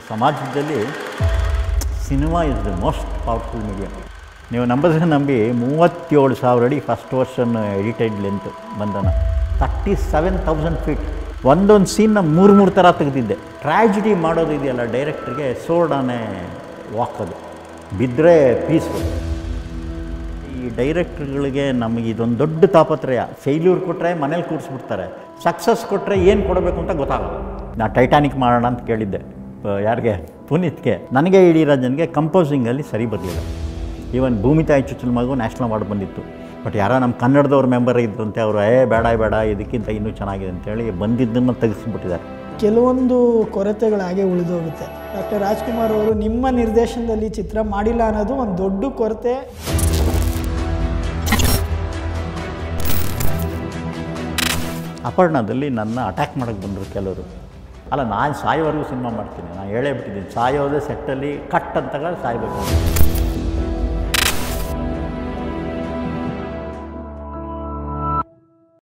ಸಮಾಜದಲ್ಲಿ cinema is the most powerful medium ನೀವು ನಂಬಿದ್ರೆ ನಂಬಿ ಮೂವತ್ತೇಳು ಸಾವಿರ ಅಡಿ first version edited length Bandhana thirty seven thousand feet ಒಂದೊಂದು ಸೀನ್ನ ಮೂರು ಮೂರು ಥರ ತೆಗೆದಿದ್ದೆ ಟ್ರ್ಯಾಜಿಡಿ ಮಾಡೋದು ಇದೆಯಲ್ಲ ಡೈರೆಕ್ಟ್ರಿಗೆ ಸೋರ್ಡಾನೆ ವಾಕ್ ಅದು ಬಿದ್ದರೆ ಪೀಸ್ಫುಲ್ ಈ ಡೈರೆಕ್ಟ್ರುಗಳಿಗೆ ನಮಗೆ ಇದೊಂದು ದೊಡ್ಡ ತಾಪತ್ರಯ ಫೇಲ್ಯೂರ್ ಕೊಟ್ಟರೆ ಮನೇಲಿ ಕೂರಿಸ್ಬಿಡ್ತಾರೆ ಸಕ್ಸಸ್ ಕೊಟ್ಟರೆ ಏನು ಕೊಡಬೇಕು ಅಂತ ಗೊತ್ತಾಗಲ್ಲ ನಾ ಟೈಟಾನಿಕ್ ಮಾಡೋಣ ಅಂತ ಕೇಳಿದ್ದೆ ಆ, ಯಾರಿಗೆ ಪುನೀತ್ಗೆ ನನಗೆ ಇಡೀ ರಾಜನ್ಗೆ ಕಂಪೋಸಿಂಗಲ್ಲಿ ಸರಿ ಬರಲಿಲ್ಲ ಈವನ್ ಭೂಮಿ ತಾಯಿ ಚುಚ್ಚಲ ಮಗು ನ್ಯಾಷನಲ್ ಅವಾರ್ಡ್ ಬಂದಿತ್ತು ಬಟ್ ಯಾರೋ ನಮ್ಮ ಕನ್ನಡದವ್ರ ಮೆಂಬರ್ ಇದ್ರಂತೆ ಅವರು ಏ ಬೇಡ ಬೇಡ ಇದಕ್ಕಿಂತ ಇನ್ನೂ ಚೆನ್ನಾಗಿದೆ ಅಂತೇಳಿ ಬಂದಿದ್ದನ್ನು ತೆಗೆಸ್ಬಿಟ್ಟಿದ್ದಾರೆ ಕೆಲವೊಂದು ಕೊರತೆಗಳು ಹಾಗೆ ಉಳಿದೋಗುತ್ತೆ ಡಾಕ್ಟರ್ ರಾಜ್ಕುಮಾರ್ ಅವರು ನಿಮ್ಮ ನಿರ್ದೇಶನದಲ್ಲಿ ಚಿತ್ರ ಮಾಡಿಲ್ಲ ಅನ್ನೋದು ಒಂದು ದೊಡ್ಡ ಕೊರತೆ ಅಪರ್ಣದಲ್ಲಿ ನನ್ನ ಅಟ್ಯಾಕ್ ಮಾಡೋಕ್ಕೆ ಬಂದರು ಕೆಲವರು ಅಲ್ಲ ನಾನು ಸಾಯೋವರೆಗೂ ಸಿನಿಮಾ ಮಾಡ್ತೀನಿ ನಾನು ಹೇಳೇ ಬಿಟ್ಟಿದ್ದೀನಿ ಸಾಯೋದೇ ಸೆಟ್ಟಲ್ಲಿ ಕಟ್ ಅಂತಾಗ ಸಾಯ್ಬೇಕು